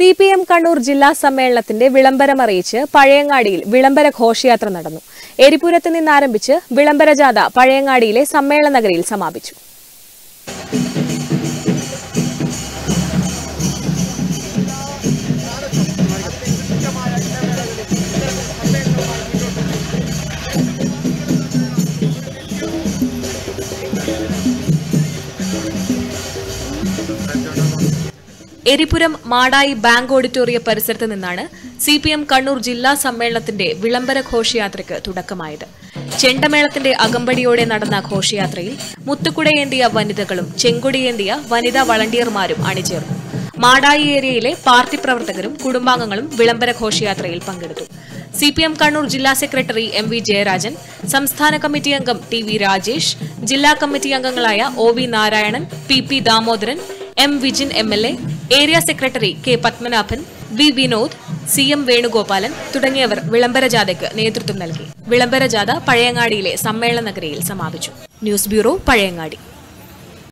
C P M Kannur ജില്ലാ സമ്മേളനത്തിന്റെ വിളംബരം അറിയിച്ച് പഴയങ്ങാടിയിൽ വിളംബര ഘോഷയാത്ര നടന്നു എരിപുരത്ത് നിന്നാരംഭിച്ച് വിളംബര ജാഥ പഴയങ്ങാടിയിലെ സമ്മേളന നഗരിയിൽ സമാപിച്ചു എരിപുരം മാടായി ബാങ്ക് ഓഡിറ്റോറിയം പരിസരത്ത് നിന്നാണ് സി പി എം കണ്ണൂർ ജില്ലാ സമ്മേളനത്തിന്റെ വിളംബര ഘോഷയാത്രയ്ക്ക് തുടക്കമായത് ചെണ്ടമേളത്തിന്റെ അകമ്പടിയോടെ നടന്ന ഘോഷയാത്രയിൽ മുത്തുക്കുടയേന്തിയ വനിതകളും ചെങ്കൊടിയേന്തിയ വനിതാ വളണ്ടിയർമാരും അണിചേർന്നു മാടായി ഏരിയയിലെ പാർട്ടി പ്രവർത്തകരും കുടുംബാംഗങ്ങളും വിളംബര ഘോഷയാത്രയിൽ പങ്കെടുത്തു സി പി എം കണ്ണൂർ ജില്ലാ സെക്രട്ടറി എം വി ജയരാജൻ സംസ്ഥാന കമ്മിറ്റി അംഗം ടി വി രാജേഷ് ജില്ലാ കമ്മിറ്റി അംഗങ്ങളായ O V Narayanan P P Damodaran M Vijin M L A area secretary K Padmanabhan V Vinod C M Venugopalan തുടങ്ങിയവർ വിളംബര ജാഥയ്ക്ക് നേതൃത്വം നൽകി വിളംബര ജാഥ പഴയങ്ങാടിയിലെ സമ്മേളന നഗരിയിൽ സമാപിച്ചു ന്യൂസ് ബ്യൂറോ പഴയങ്ങാടി